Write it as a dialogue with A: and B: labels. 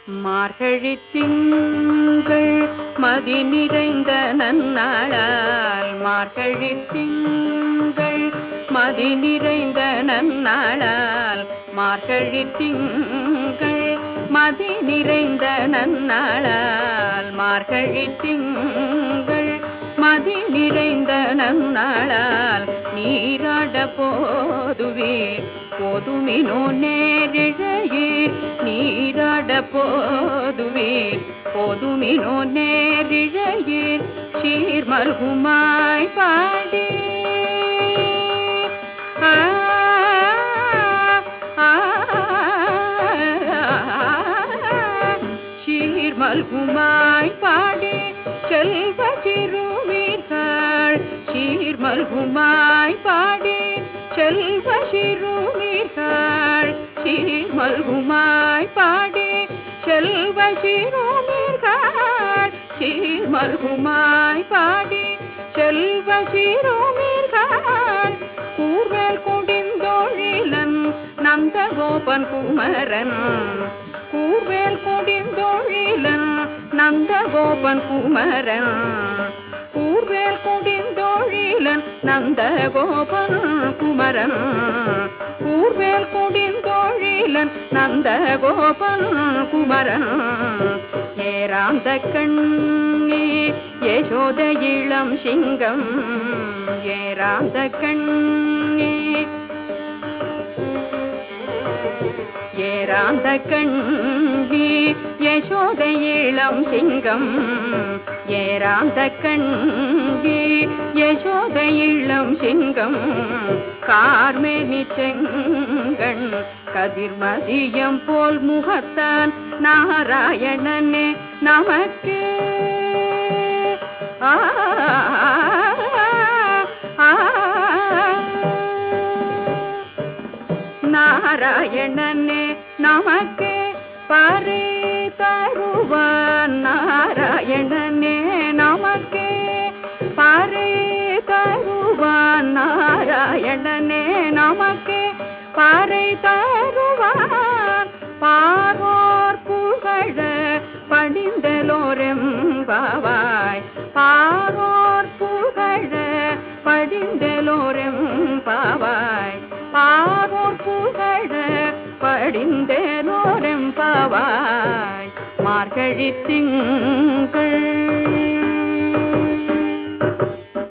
A: மார்கழி திங்கள் மதி நிறைந்த நன்னாளால் மார்கழி திங்கள் மதி நிறைந்த நன்னாளால் மார்கழி திங்கள் மதி நிறைந்த நன்னாளால் மார்கழி திங்கள் மதி நிறைந்த நன்னாளால் நீராட போதுவே போதுமினோ நேரிழையீர் நீராட போதுவீர் போதுமினோ நேரிழையீர் சீர் மல்குமாய் பாடி ஆ, ஆ, சீர் மல்குமாய் பாடி செல்வ சிறுமீர்கள் சீர் மல்குமாய் பாடி செல்வ சிறுமீர்கள் சீர் மல்குமாய் பாடி செல்வ சிறுமீர்கள் சீர் மல்குமாய் பாடி செல்வ சிறுமீர்கள் கூர்வேல் கொடிந்தொழிலன் நந்தகோபன் குமரன் கூர்வேல் கொடிந்தொழிலன் நந்தகோபன் குமரன் கூர்வேல் கொடிந்தொழிலன் நந்தகோபன் குமரன் கூர்வேல் கொடிந்தொழிலன் நந்தகோபன் குமரன் ஏராந்த கண்ணே யசோத இளம் சிங்கம் ஏராந்த கண்ணே ஏராந்த கண்ணி யசோத இளம் சிங்கம் ஏராந்த கண்ணி யசோத இளம் சிங்கம் கார்மேனி செங்கண் கதிர்மதியம் போல் முகத்தான் நாராயணனே நமக்கு ஆ ஆ, நாராயணனே நமக்கு பரி தருவான் நாராயணனே நமக்கு பரி தருவான் நாராயணனே நமக்கு பறை தருவான் பாரோர் புகழ படிந்தலோரெம் பாவாய் பாரோர் புகழ படிந்தலோரெம் பாவாய் பாரோர் புகழ படிந்தலோரெம் பாவாய் மார்கழி திங்கள்